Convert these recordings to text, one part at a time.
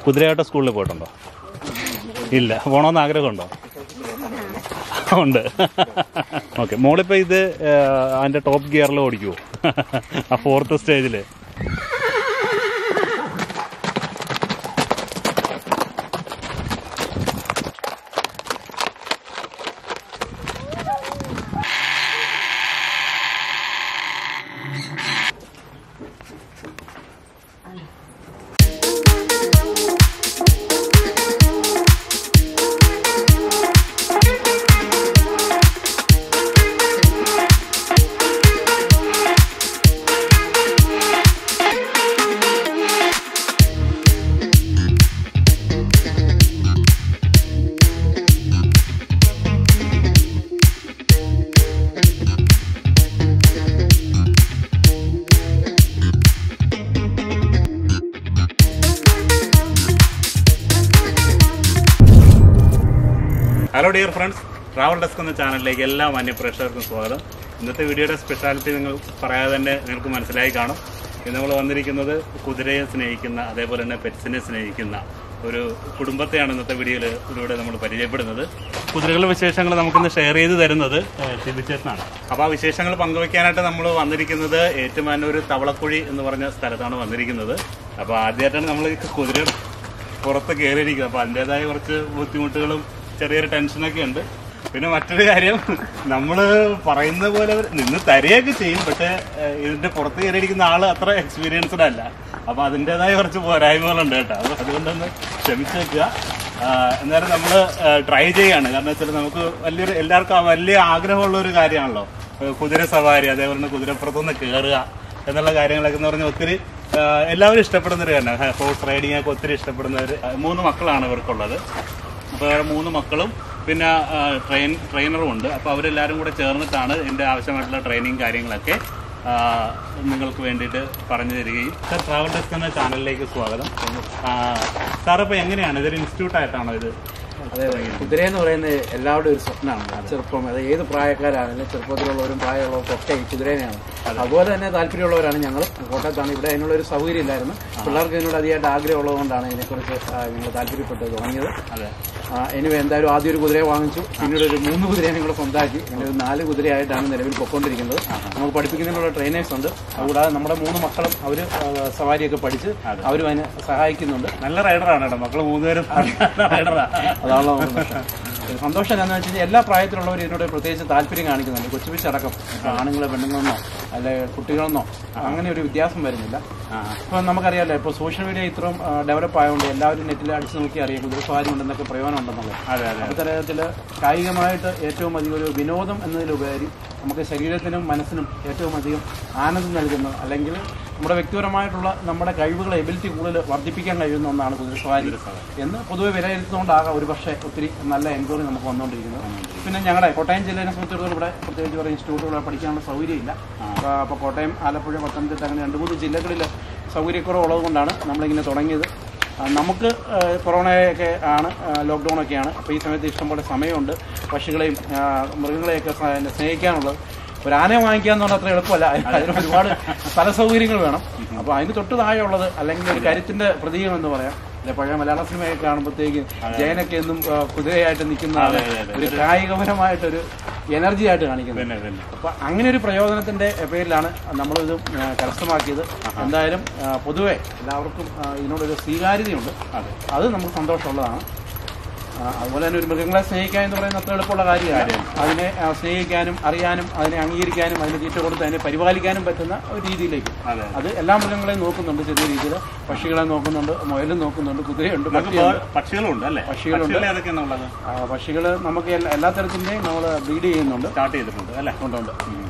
കുതിരയാട്ട സ്കൂളിൽ പോയിട്ടുണ്ടോ ഇല്ല പോകണമെന്ന് ആഗ്രഹമുണ്ടോ ഉണ്ട് ഓക്കെ മോളിപ്പോൾ ഇത് ആ, അതിൻ്റെ ടോപ്പ് ഗിയറിൽ ഓടിക്കുമോ ആ ഫോർത്ത് സ്റ്റേജിൽ hello dear friends travel desk എന്ന ചാനലിലേക്ക് എല്ലാ മാന്യപ്രേക്ഷകർക്കും സ്വാഗതം ഇന്നത്തെ വീഡിയോയുടെ സ്പെഷ്യാലിറ്റി നിങ്ങൾ പറയാതെ തന്നെ നിങ്ങൾക്ക് മനസ്സിലായി കാണും ഇന്ന് നമ്മൾ വന്നിരിക്കുന്നത് കുതിരയെ സ്നേഹിക്കുന്ന അതേപോലെ തന്നെ പെറ്റ്സിനെ സ്നേഹിക്കുന്ന ഒരു കുടുംബത്തെയാണ് ഇന്നത്തെ വീഡിയോയിലൂടെ നമ്മൾ പരിചയപ്പെടുന്നത് കുതിരകളുടെ വിശേഷങ്ങൾ നമുക്കിന്ന് ഷെയർ ചെയ്ത് തരുന്നത് ടിബിച്ചേട്ടനാണ് അപ്പോൾ ആ വിശേഷങ്ങൾ പങ്കുവയ്ക്കാനായിട്ട് നമ്മൾ വന്നിരിക്കുന്നത് ഏറ്റുമാനൂർ തവളക്കുഴി എന്ന് പറഞ്ഞ സ്ഥലത്താണ് വന്നിരിക്കുന്നത് അപ്പോൾ ആദ്യമായിട്ടാണ് നമ്മൾ ഈ കുതിര പുറത്ത് കയറിയിരിക്കുന്നത് അപ്പോൾ അതിൻ്റെതായ കുറച്ച് ബുദ്ധിമുട്ടുകളും ചെറിയൊരു ടെൻഷനൊക്കെ ഉണ്ട് പിന്നെ മറ്റൊരു കാര്യം നമ്മൾ പറയുന്ന പോലെ അവര് നിന്ന് തരികയൊക്കെ ചെയ്യും പക്ഷേ ഏഹ്, ഇതിന്റെ പുറത്ത് കയറിയിരിക്കുന്ന ആള് അത്ര എക്സ്പീരിയൻസ്ഡ് അല്ല അപ്പോൾ അതിൻ്റെതായ കുറച്ച് പോരായ്മകളുണ്ട് കേട്ടോ അത് അതുകൊണ്ടൊന്ന് ക്ഷമിച്ചേക്കുക ആഹ്, എന്നാലും നമ്മൾ ട്രൈ ചെയ്യാണ് കാരണം വെച്ചാൽ നമുക്ക് വലിയൊരു എല്ലാവർക്കും ആ വലിയ ആഗ്രഹമുള്ള ഒരു കാര്യമാണല്ലോ ഏഹ്, കുതിര സവാരി അതേപോലെ തന്നെ കുതിരപ്പുറത്തുനിന്ന് കയറുക എന്നുള്ള കാര്യങ്ങളൊക്കെ എന്ന് പറഞ്ഞാൽ ഒത്തിരി ആ, എല്ലാവരും ഇഷ്ടപ്പെടുന്നവർ തന്നെ ഹോഴ്സ് റൈഡിംഗ് ഒക്കെ ഒത്തിരി ഇഷ്ടപ്പെടുന്നവർ മൂന്ന് മക്കളാണ് ഇവർക്കുള്ളത് അപ്പോൾ വേറെ മൂന്ന് മക്കളും പിന്നെ ആ, ട്രെയിൻ ട്രെയിനറും ഉണ്ട് അപ്പോൾ അവരെല്ലാവരും കൂടെ ചേർന്നിട്ടാണ് ഇതിൻ്റെ ആവശ്യമായിട്ടുള്ള ട്രെയിനിങ് കാര്യങ്ങളൊക്കെ ആ, നിങ്ങൾക്ക് വേണ്ടിയിട്ട് പറഞ്ഞു തരികയും സർ ട്രാവൽ ഡെസ്ക് എന്ന ചാനലിലേക്ക് സ്വാഗതം സാർ ഇപ്പോൾ എങ്ങനെയാണ് ഇതൊരു ഇൻസ്റ്റിറ്റ്യൂട്ട് ആയിട്ടാണോ ഇത് അതെ കുതിര എന്ന് പറയുന്നത് എല്ലാവരുടെയും ഒരു സ്വപ്നമാണ് ചെറുപ്പം അത് ഏത് പ്രായക്കാരാണെങ്കിലും ചെറുപ്പത്തിലുള്ളവരും പ്രായമുള്ളവർക്കും ഒക്കെ ഈ കുതിരേനെയാണ് അതുപോലെ തന്നെ താല്പര്യമുള്ളവരാണ് ഞങ്ങൾ കോട്ടയത്താണ് ഇവിടെ അതിനുള്ള ഒരു സൗകര്യം ഇല്ലായിരുന്നു പിള്ളേർക്ക് ഇതിനോട് അധികമായിട്ട് ആഗ്രഹമുള്ളതുകൊണ്ടാണ് ഇതിനെക്കുറിച്ച് ഞങ്ങൾ താല്പര്യപ്പെട്ട് തുടങ്ങിയത് അതെ എനിവേ എന്തായാലും ആദ്യം ഒരു കുതിരയെ വാങ്ങിച്ചു പിന്നീട് ഒരു മൂന്ന് കുതിരേനെ കൂടെ സ്വന്തമാക്കി പിന്നെ ഒരു നാല് കുതിരയായിട്ടാണ് നിലവിൽ പൊക്കോണ്ടിരിക്കുന്നത് നമുക്ക് പഠിപ്പിക്കുന്നതിനുള്ള ട്രെയിനേഴ്സ് ഉണ്ട് അതുകൂടാതെ നമ്മുടെ മൂന്ന് മക്കളും അവർ സവാരിയൊക്കെ പഠിച്ച് അവരും അതിനെ സഹായിക്കുന്നുണ്ട് നല്ല റൈഡറാണ് കേട്ടോ മക്കൾ മൂന്നുപേരും റൈഡറാണ് അതാണല്ലോ നമുക്ക് പ്രശ്നം. ഒരു സന്തോഷം എന്താണെന്ന് വെച്ച് കഴിഞ്ഞാൽ എല്ലാ പ്രായത്തിലുള്ളവരും ഇതിനോട് പ്രത്യേകിച്ച് താല്പര്യം കാണിക്കുന്നുണ്ട് കൊച്ചു പിച്ചടക്കം ഇപ്പൊ ആണുങ്ങളെ പെണ്ണുങ്ങളെന്നോ അല്ലെ കുട്ടികളെന്നോ അങ്ങനെ ഒരു വ്യത്യാസം വരുന്നില്ല ഇപ്പൊ നമുക്കറിയാലോ ഇപ്പൊ സോഷ്യൽ മീഡിയ ഇത്രയും ഡെവലപ്പ് ആയതുകൊണ്ട് എല്ലാവരും നെറ്റിൽ അടിച്ചു നോക്കി അറിയാം കുതിരസ്വാരി ഉണ്ടെന്നൊക്കെ പ്രയോജനം ഉണ്ടെന്നുള്ളത് അതെ അതെ അത്തരത്തില് കായികമായിട്ട് ഏറ്റവും അധികം ഒരു വിനോദം എന്നതിലുപരി നമുക്ക് ശരീരത്തിനും മനസ്സിനും ഏറ്റവും അധികം ആനന്ദം നൽകുന്ന അല്ലെങ്കിൽ നമ്മുടെ വ്യക്തിപരമായിട്ടുള്ള നമ്മുടെ കഴിവുകളെ എബിലിറ്റി കൂടുതൽ വർദ്ധിപ്പിക്കാൻ കഴിയുന്ന ഒന്നാണ് കുതിരസ്വാരി എന്ന് പൊതുവെ വിലയിരുത്തുന്നതുകൊണ്ടാകാം ഒരു പക്ഷേ ഒത്തിരി നല്ല എൻക്വയറി നമുക്ക് വന്നുകൊണ്ടിരിക്കുന്നത് പിന്നെ ഞങ്ങളുടെ കോട്ടയം ജില്ലയെ സംബന്ധിച്ചിടത്തോളം ഇവിടെ പ്രത്യേകിച്ച് പറയുന്ന ഇൻസ്റ്റിറ്റ്യൂട്ടുകൾ പഠിക്കാനുള്ള സൗകര്യമില്ല അപ്പോൾ കോട്ടയം ആലപ്പുഴ പത്തനംതിട്ട അങ്ങനെ രണ്ട് മൂന്ന് ജില്ലകളിൽ സൗകര്യക്കുറവുള്ളത് കൊണ്ടാണ് നമ്മളിങ്ങനെ തുടങ്ങിയത് ആ, നമുക്ക് ആ, കൊറോണയൊക്കെ ആണ് ലോക്ക്ഡൗൺ ഒക്കെയാണ് അപ്പോൾ ഈ സമയത്ത് ഇഷ്ടംപോലെ സമയമുണ്ട് പക്ഷികളെയും ആ, മൃഗങ്ങളെയൊക്കെ സ- സ്നേഹിക്കാനുള്ളത് ഒരു ആനയെ വാങ്ങിക്കുക എന്ന് പറഞ്ഞാൽ അത്ര എളുപ്പമല്ല അതിന് ഒരുപാട് സ്ഥല സൗകര്യങ്ങൾ വേണം അപ്പോൾ അതിന് തൊട്ട് താഴെയുള്ളത് അല്ലെങ്കിൽ ഒരു കരുത്തിന്റെ പ്രതീകം എന്ന് പറയാം അല്ലെ പഴയ മലയാള സിനിമയൊക്കെ കാണുമ്പോഴത്തേക്ക് ജയനൊക്കെ എന്നും ആ, കുതിരയായിട്ട് നിൽക്കുന്ന അതെ, അതെ, അതെ. ഒരു കായികപരമായിട്ടൊരു എനർജി ആയിട്ട് കാണിക്കുന്നത് പിന്നെ പിന്നെ അപ്പൊ അങ്ങനെ ഒരു പ്രയോജനത്തിന്റെ പേരിലാണ് നമ്മളിത് ആ, കരസ്ഥമാക്കിയത് എന്തായാലും ആ, പൊതുവെ എല്ലാവർക്കും ആ, ഇതിനോടൊരു സ്വീകാര്യതയുണ്ട് അത് നമുക്ക് സന്തോഷമുള്ളതാണ് ആ, അതുപോലെ തന്നെ ഒരു മൃഗങ്ങളെ സ്നേഹിക്കുക എന്ന് പറയുന്നത് അത്ര എളുപ്പമുള്ള കാര്യമാണ് അതിനെ ആ, സ്നേഹിക്കാനും അറിയാനും അതിനെ അംഗീകരിക്കാനും അതിന് തീറ്റ കൊടുത്ത് അതിനെ പരിപാലിക്കാനും പറ്റുന്ന ഒരു രീതിയിലേക്ക് അതെ അത് എല്ലാ മൃഗങ്ങളെയും നോക്കുന്നുണ്ട് ചെറിയ രീതിയിൽ പക്ഷികളെ നോക്കുന്നുണ്ട് മുയലും നോക്കുന്നുണ്ട് കുതിരയുണ്ട് നമുക്ക് പട്ടിയുണ്ട് ബേ- പക്ഷികളുണ്ട് അല്ലേ പക്ഷികളുണ്ട്. പക്ഷികൾ ഏതൊക്കെയാണ് ഉള്ളത് പക്ഷികൾ നമുക്ക് എല്ലാ എല്ലാ തരത്തിന്റെയും നമ്മൾ ബ്രീഡ് ചെയ്യുന്നുണ്ട് സ്റ്റാർട്ട് ചെയ്തിട്ടുണ്ട് അല്ലേ ഉണ്ട്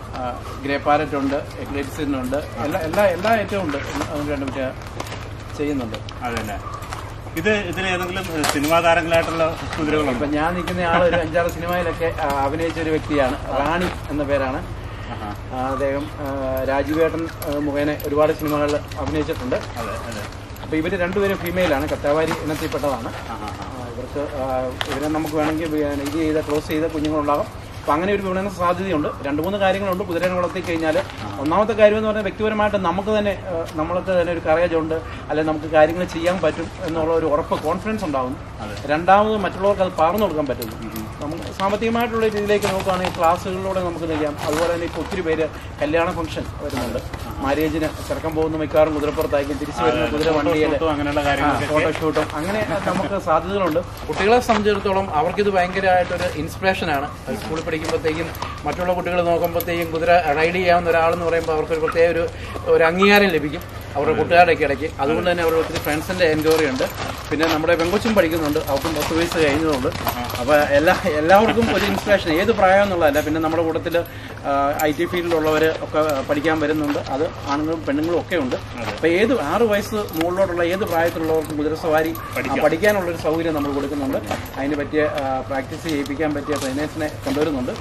ഗ്രേ പാരറ്റ് ഉണ്ട് എക്ലേറ്റ്സിൻ ഉണ്ട് എല്ലാ എല്ലാ എല്ലാ ഐറ്റവും ഉണ്ട് അതിന് വേണ്ടി മറ്റേ ചെയ്യുന്നുണ്ട് അതല്ലേ ഇത് ഇതിൽ ഏതെങ്കിലും ഏഹ്, സിനിമാ താരങ്ങളായിട്ടുള്ള കുതിരകളുണ്ടോ ഇപ്പൊ ഞാൻ നിൽക്കുന്ന ആൾ ഒരു അഞ്ചാറ് സിനിമയിലൊക്കെ ആ, അഭിനയിച്ച ഒരു വ്യക്തിയാണ് റാണി എന്ന പേരാണ് ആഹാ. ആ, അദ്ദേഹം ആ, രാജുവേട്ടൻ ആ, മുഖേന ഒരുപാട് സിനിമകളിൽ അഭിനയിച്ചിട്ടുണ്ട് അതെ അതെ അപ്പൊ ഇവര് രണ്ടുപേരും ഫീമെയിലാണ് കത്താവാരി ഇനത്തിൽപ്പെട്ടതാണ് ആഹാ, ആ, ഇവർക്ക് ആ, ഇവരെ നമുക്ക് വേണമെങ്കിൽ ഇത് ചെയ്ത ക്ലോസ് ചെയ്ത കുഞ്ഞുങ്ങളുണ്ടാകും അപ്പൊ അങ്ങനെ ഒരു വിപണന സാധ്യതയുണ്ട് രണ്ട് മൂന്ന് കാര്യങ്ങളുണ്ട് കുതിരനെ വളർത്തി കഴിഞ്ഞാൽ ഒന്നാമത്തെ കാര്യം എന്ന് പറഞ്ഞാൽ വ്യക്തിപരമായിട്ട് നമുക്ക് തന്നെ ആ, നമ്മൾക്ക് തന്നെ ഒരു കറേജ് ഉണ്ട് അല്ലെങ്കിൽ നമുക്ക് കാര്യങ്ങൾ ചെയ്യാൻ പറ്റും എന്നുള്ള ഒരു ഉറപ്പ് കോൺഫിഡൻസ് ഉണ്ടാകുന്നു രണ്ടാമത് മറ്റുള്ളവർക്ക് അത് പറഞ്ഞു കൊടുക്കാൻ പറ്റുന്നു നമുക്ക് സാമ്പത്തികമായിട്ടുള്ള രീതിയിലേക്ക് നോക്കുകയാണെങ്കിൽ ക്ലാസ്സുകളിലൂടെ നമുക്ക് ചെയ്യാം അതുപോലെ തന്നെ ഇപ്പോൾ ഒത്തിരി പേര് കല്യാണ ഫംഗ്ഷൻ വരുന്നുണ്ട് മാരേജിന് ചെറുക്കം പോകുന്ന മിക്കവാറും കുതിരപ്പുറത്തായിരിക്കും തിരിച്ചു വരുന്ന കുതിര വണ്ടിയിൽ ഫോട്ടോ അങ്ങനെയുള്ള കാര്യങ്ങളൊക്കെ ഫോട്ടോഷൂട്ടും അങ്ങനെ നമുക്ക് സാധ്യതകളുണ്ട് കുട്ടികളെ സംബന്ധിച്ചിടത്തോളം അവർക്കിത് ഭയങ്കരമായിട്ടൊരു ഇൻസ്പിറേഷനാണ് അത് സ്കൂളിൽ പഠിക്കുമ്പോഴത്തേക്കും മറ്റുള്ള കുട്ടികൾ നോക്കുമ്പോഴത്തേക്കും കുതിര റൈഡ് ചെയ്യാവുന്ന ഒരാളെന്ന് പറയുമ്പോൾ അവർക്കൊരു പ്രത്യേക ഒരു ഒരു അംഗീകാരം ലഭിക്കും അവരുടെ കൂട്ടുകാരുടെയൊക്കെ ഇടയ്ക്ക് അതുകൊണ്ട് തന്നെ അവരുടെ ഒത്തിരി ഫ്രണ്ട്സിന്റെ എൻക്വയറി ഉണ്ട് പിന്നെ നമ്മുടെ പെങ്കൊച്ചും പഠിക്കുന്നുണ്ട് അവർക്കും പത്ത് വയസ്സ് കഴിഞ്ഞതുകൊണ്ട് അപ്പോൾ എല്ലാ എല്ലാവർക്കും ഒരു ഇൻസ്പിറേഷൻ ഏത് പ്രായം എന്നുള്ളതല്ല പിന്നെ നമ്മുടെ കൂട്ടത്തിൽ ഐ ടി ഫീൽഡിലുള്ളവർ ഒക്കെ പഠിക്കാൻ വരുന്നുണ്ട് അത് ആണുങ്ങളും പെണ്ണുങ്ങളും ഒക്കെ ഉണ്ട് അപ്പോൾ ഏത് ആറ് വയസ്സ് മുകളിലോട്ടുള്ള ഏത് പ്രായത്തിലുള്ളവർക്കും കുതിരസവാരി ആ, പഠിക്കാനുള്ള ഒരു സൗകര്യം നമ്മൾ കൊടുക്കുന്നുണ്ട് അതിന് പറ്റിയ പ്രാക്ടീസ് ചെയ്യിപ്പിക്കാൻ പറ്റിയ ട്രെയിനേഴ്സിനെ കൊണ്ടുവരുന്നുണ്ട്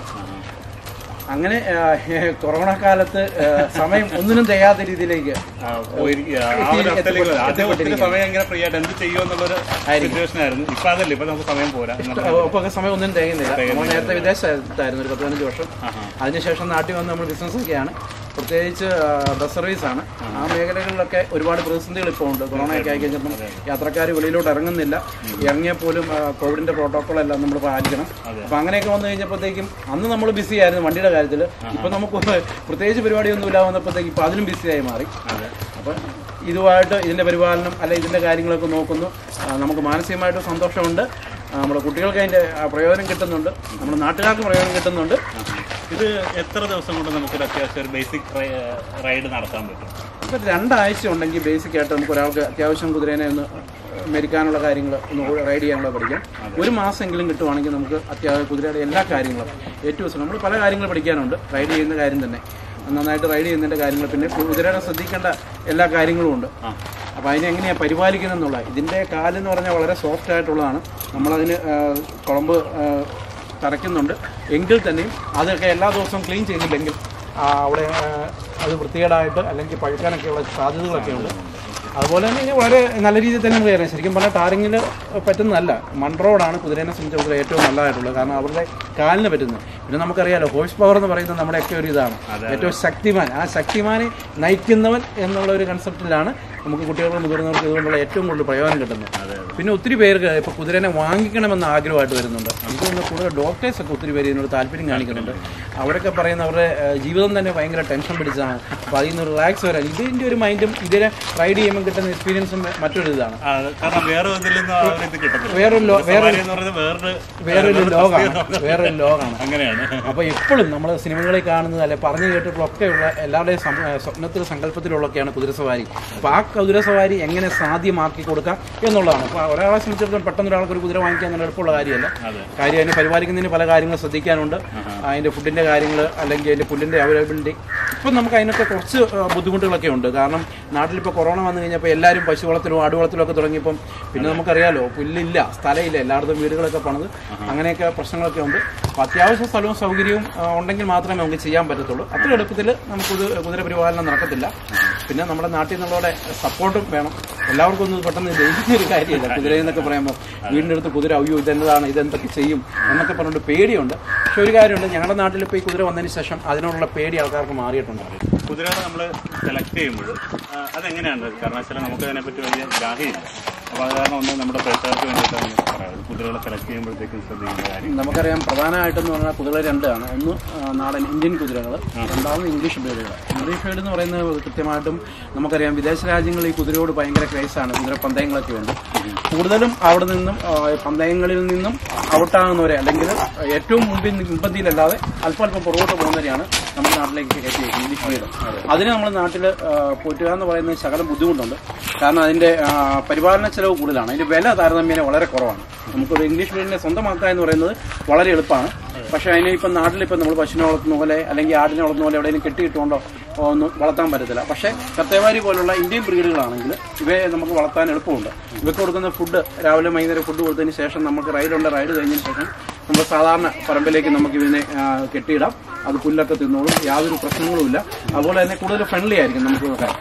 അങ്ങനെ ആ, കൊറോണ കാലത്ത് ആ, സമയം ഒന്നിനും തികയാത്ത രീതിയിലേക്ക് ആ, പോയിരിക്കുക. ആ ഒരു അവസ്ഥയിലേക്ക് വരും. ആദ്യം ഒത്തിരി സമയം ഇങ്ങനെ ഫ്രീ ആയിട്ട് എന്ത് ചെയ്യുമെന്നുള്ളൊരു സിറ്റുവേഷൻ ആയിരുന്നു ഇപ്പൊ അതല്ല ഇപ്പൊ നമുക്ക് സമയം പോരാ എന്നുള്ള അപ്പൊ ഒക്കെ സമയം ഒന്നും തികയുന്നില്ല നമ്മൾ നേരത്തെ വിദേശത്തായിരുന്നു ഒരു പത്ത് പതിനഞ്ച് വർഷം അതിനുശേഷം നാട്ടിൽ വന്ന് നമ്മൾ ബിസിനസ് ഒക്കെയാണ് പ്രത്യേകിച്ച് ആ, ബസ് സർവീസ് ആണ് ആ മേഖലകളിലൊക്കെ ഒരുപാട് പ്രതിസന്ധികൾ ഇപ്പോൾ ഉണ്ട് കൊറോണയൊക്കെ ആയി കഴിഞ്ഞപ്പം യാത്രക്കാർ വെളിയിലോട്ട് ഇറങ്ങുന്നില്ല ഇറങ്ങിയാൽ പോലും ആ, കോവിഡിന്റെ പ്രോട്ടോകോൾ എല്ലാം നമ്മൾ പാലിക്കണം അപ്പൊ അങ്ങനെയൊക്കെ വന്നു കഴിഞ്ഞപ്പോഴത്തേക്കും അന്ന് നമ്മൾ ബിസി ആയിരുന്നു വണ്ടിയുടെ കാര്യത്തിൽ ഇപ്പൊ നമുക്ക് പ്രത്യേകിച്ച് പരിപാടിയൊന്നും ഇല്ല വന്നപ്പോഴത്തേക്കും ഇപ്പൊ അതിലും ബിസിയായി മാറി അപ്പം ഇതുമായിട്ട് ഇതിന്റെ പരിപാലനം അല്ലെ ഇതിന്റെ കാര്യങ്ങളൊക്കെ നോക്കുന്നു ആ, നമുക്ക് മാനസികമായിട്ട് സന്തോഷമുണ്ട് ആ, നമ്മുടെ കുട്ടികൾക്ക് അതിന്റെ ആ, പ്രയോജനം കിട്ടുന്നുണ്ട് നമ്മുടെ നാട്ടുകാർക്ക് പ്രയോജനം കിട്ടുന്നുണ്ട് ഇത് എത്ര ദിവസം കൊണ്ട് നമുക്കൊരു അത്യാവശ്യം ഒരു ബേസിക് റൈഡ് നടത്താൻ പറ്റും ഇപ്പൊ രണ്ടാഴ്ച ഉണ്ടെങ്കിൽ ബേസിക് ആയിട്ട് നമുക്ക് ഒരാൾക്ക് അത്യാവശ്യം കുതിരേനെ ഒന്ന് മെരിക്കാനുള്ള കാര്യങ്ങൾ ഒന്ന് റൈഡ് ചെയ്യാനുള്ള പഠിക്കാം ഒരു മാസമെങ്കിലും കിട്ടുവാണെങ്കിൽ നമുക്ക് അത്യാവശ്യം കുതിരയുടെ എല്ലാ കാര്യങ്ങളും ഏറ്റവും ദിവസം നമ്മൾ പല കാര്യങ്ങൾ പഠിക്കാനുണ്ട് റൈഡ് ചെയ്യുന്ന കാര്യം തന്നെ നന്നായിട്ട് റൈഡ് ചെയ്യുന്നതിന്റെ കാര്യങ്ങൾ പിന്നെ കുതിരയുടെ ശ്രദ്ധിക്കേണ്ട എല്ലാ കാര്യങ്ങളും ഉണ്ട് അപ്പോൾ അതിനെ എങ്ങനെയാണ് പരിപാലിക്കുന്നത് എന്നുള്ള ഇതിന്റെ കാലെന്ന് പറഞ്ഞാൽ വളരെ സോഫ്റ്റ് ആയിട്ടുള്ളതാണ് നമ്മളതിന് ആ, കുളമ്പ് ആ, തറയ്ക്കുന്നുണ്ട് എങ്കിൽ തന്നെയും അതൊക്കെ എല്ലാ ദിവസവും ക്ലീൻ ചെയ്യുന്നില്ലെങ്കിൽ ആ, അവിടെ ആ, അത് വൃത്തികേടായിട്ട് അല്ലെങ്കിൽ പഴുക്കാനൊക്കെയുള്ള സാധ്യതകളൊക്കെ ഉണ്ട് അതുപോലെ തന്നെ ഇത് വളരെ നല്ല രീതിയിൽ തന്നെ നമുക്ക് അറിയാം ശരിക്കും പറഞ്ഞാൽ ടാറിങ്ങിൽ പറ്റുന്നതല്ല മൺ റോഡാണ് കുതിരേനെ സംബന്ധിച്ചിടത്തോളം ഏറ്റവും നല്ലതായിട്ടുള്ളത് കാരണം അവരുടെ കാലിന് പറ്റുന്നത് പിന്നെ നമുക്കറിയാലോ ഹോഴ്സ് പവർ എന്ന് പറയുന്നത് നമ്മുടെയൊക്കെ ഒരു ഇതാണ് ഏറ്റവും ശക്തിമാൻ ആ ശക്തിമാനെ നയിക്കുന്നവൻ എന്നുള്ള ഒരു കൺസെപ്റ്റിലാണ് നമുക്ക് കുട്ടികൾക്ക് മുതിർന്നവർക്ക് ഇതുകൊണ്ടുള്ള ഏറ്റവും കൂടുതൽ പ്രയോജനം കിട്ടുന്നത് പിന്നെ ഒത്തിരി പേർക്ക് ഇപ്പൊ കുതിരനെ വാങ്ങിക്കണമെന്ന് ആഗ്രഹമായിട്ട് വരുന്നുണ്ട് എനിക്ക് തോന്നുന്നു കൂടുതൽ ഡോക്ടേഴ്സ് ഒക്കെ ഒത്തിരി പേര് ഇതിനോട് താല്പര്യം കാണിക്കുന്നുണ്ട് അവരൊക്കെ പറയുന്ന അവരുടെ ഏഹ്, ജീവിതം തന്നെ ഭയങ്കര ടെൻഷൻ പിടിച്ചതാണ് അപ്പൊ അതിൽ നിന്ന് റിലാക്സ് വരാൻ ഇതിന്റെ ഒരു മൈൻഡും ഇതിനെ റൈഡ് ചെയ്യുമ്പോൾ കിട്ടുന്ന എക്സ്പീരിയൻസും മറ്റൊരു ഇതാണ് ആ, കാരണം വേറെ ഇതിൽ നിന്ന് ആ ഒരു ഇത് കിട്ടത്തില്ല വേറൊരു ലോ- വേറെ സവാരി എന്ന് പറയുന്നത് വേറൊരു വേറൊരു ലോകമാണ് വേറൊരു ലോകമാണ് അങ്ങനെയാണ് അപ്പൊ എപ്പോഴും നമ്മൾ സിനിമകളിൽ കാണുന്നത് അല്ലെ പറഞ്ഞു കേട്ടിട്ടുള്ളൊക്കെയുള്ള എല്ലാവരുടെയും സം- ഏഹ് സ്വപ്നത്തിൽ സങ്കല്പത്തിലുള്ളൊക്കെയാണ് കുതിരസവാരി അപ്പൊ ആ കുതിരസവാരി എങ്ങനെ സാധ്യമാക്കി കൊടുക്കാം എന്നുള്ളതാണ് അപ്പൊ ഒരാളെ സംബന്ധിച്ചിടത്തോളം പെട്ടെന്ന് ഒരാൾക്ക് ഒരു കുതിര വാങ്ങിക്കാൻ നല്ല എളുപ്പമുള്ള കാര്യമല്ല കാര്യം അതിനെ പരിപാലിക്കുന്നതിന് പല കാര്യങ്ങൾ ശ്രദ്ധിക്കാനുണ്ട് അതിന്റെ ഫുഡിന്റെ കാര്യങ്ങൾ അല്ലെങ്കിൽ അതിന്റെ പുല്ലിന്റെ അവൈലബിലിറ്റി ഇപ്പം നമുക്ക് അതിനൊക്കെ കുറച്ച് ആ, ബുദ്ധിമുട്ടുകളൊക്കെ ഉണ്ട് കാരണം നാട്ടിലിപ്പോൾ കൊറോണ വന്നു കഴിഞ്ഞപ്പോൾ എല്ലാവരും പശുവളത്തിലും ആടുവളത്തിലും ഒക്കെ തുടങ്ങിയപ്പം പിന്നെ നമുക്കറിയാലോ പുല്ലില്ല സ്ഥലമില്ല എല്ലായിടത്തും വീടുകളൊക്കെ പണിത് അങ്ങനെയൊക്കെ പ്രശ്നങ്ങളൊക്കെ ഉണ്ട് അപ്പോൾ അത്യാവശ്യ സ്ഥലവും സൗകര്യവും ആ, ഉണ്ടെങ്കിൽ മാത്രമേ നമുക്ക് ചെയ്യാൻ പറ്റത്തുള്ളൂ അത്ര എളുപ്പത്തിൽ നമുക്കിത് കുതിര പരിപാലനം നടക്കത്തില്ല പിന്നെ നമ്മുടെ നാട്ടിൽ നിന്നുള്ളവരുടെ സപ്പോർട്ടും വേണം എല്ലാവർക്കും ഒന്നും പെട്ടെന്ന് ദഹിക്കുന്ന ഒരു കാര്യമില്ല കുതിര എന്നൊക്കെ പറയുമ്പോൾ വീടിൻ്റെ അടുത്ത് കുതിര അയ്യോ ഇതെന്നതാണ് ഇതെന്തൊക്കെ ചെയ്യും എന്നൊക്കെ പറഞ്ഞിട്ട് പേടിയുണ്ട് പക്ഷെ ഒരു കാര്യമുണ്ട് ഞങ്ങളുടെ നാട്ടിൽ ഇപ്പോൾ ഈ കുതിര വന്നതിന് ശേഷം അതിനോടുള്ള പേടി ആൾക്കാർക്ക് മാറിയിട്ടുണ്ട് കുതിരകളെ നമ്മൾ സെലക്ട് ചെയ്യുമ്പോൾ അതെങ്ങനെയാണ് കാരണം വെച്ചാൽ നമുക്ക് അതിനെപ്പറ്റി വലിയ ഗ്രാഹ്യമില്ല അപ്പോൾ അത് കാരണം ഒന്ന് നമ്മുടെ പ്രേക്ഷകർക്ക് വേണ്ടിയിട്ടാണ് പറയാം കുതിരകളെ സെലക്ട് ചെയ്യുമ്പോഴത്തേക്കും ശ്രദ്ധിക്കേണ്ട കാര്യം നമുക്കറിയാം പ്രധാനമായിട്ടെന്ന് പറഞ്ഞാൽ കുതിരകൾ രണ്ടാണ് ഒന്ന് ആ, നാടൻ ഇന്ത്യൻ കുതിരകൾ രണ്ടാമത് ഇംഗ്ലീഷ് ബേഡുകൾ ഇംഗ്ലീഷ് ബേഡ് എന്ന് പറയുന്നത് കൃത്യമായിട്ടും നമുക്കറിയാം വിദേശ രാജ്യങ്ങളിൽ ഈ കുതിരയോട് ഭയങ്കര ക്രേസാണ് കുതിര പന്തയങ്ങളൊക്കെ ഉണ്ട് കൂടുതലും അവിടെ നിന്നും ആ, പന്തയങ്ങളിൽ നിന്നും ഔട്ടാകുന്നവരെ അല്ലെങ്കിൽ ഏറ്റവും മുമ്പിൽ മുമ്പന്തിയിലല്ലാതെ അല്പം അല്പം പുറകോട്ട് പോകുന്നവരെയാണ് നമ്മുടെ നാട്ടിലേക്ക് കയറ്റി ഇംഗ്ലീഷ് ബേഡ് അതിന് നമ്മുടെ നാട്ടിൽ പോറ്റുക എന്ന് പറയുന്നത് ശകലം ബുദ്ധിമുട്ടുണ്ട് കാരണം അതിന്റെ ആ, പരിപാലന ചെലവ് കൂടുതലാണ് അതിന്റെ വില താരതമ്യേന വളരെ കുറവാണ് നമുക്കൊരു ഇംഗ്ലീഷ് മീഡിയനെ സ്വന്തമാക്കുക എന്ന് പറയുന്നത് വളരെ എളുപ്പമാണ് പക്ഷേ അതിനെ ഇപ്പം നാട്ടിലിപ്പം നമ്മൾ പശുവിനെ വളർത്തുന്ന പോലെ അല്ലെങ്കിൽ ആടിനെ വളർത്തുന്ന പോലെ എവിടെയെങ്കിലും കെട്ടിയിട്ടുകൊണ്ടോ ഒന്നും വളർത്താൻ പറ്റത്തില്ല പക്ഷേ കത്തേവാരി പോലുള്ള ഇന്ത്യൻ ബ്രീഡുകളാണെങ്കിൽ ഇവയെ നമുക്ക് വളർത്താൻ എളുപ്പമുണ്ട് ഇവയ്ക്ക് കൊടുക്കുന്ന ഫുഡ് രാവിലെ വൈകുന്നേരം ഫുഡ് കൊടുത്തതിന് ശേഷം നമുക്ക് റൈഡുണ്ട് റൈഡ് കഴിഞ്ഞതിന് ശേഷം നമ്മൾ സാധാരണ പറമ്പിലേക്ക് നമുക്ക് ഇതിനെ ആ, കെട്ടിയിടാം അത് പുല്ലൊക്കെ തിന്നോളും യാതൊരു പ്രശ്നങ്ങളുമില്ല അതുപോലെ തന്നെ കൂടുതൽ ഫ്രണ്ട്ലി ആയിരിക്കും നമുക്ക് നോക്കാൻ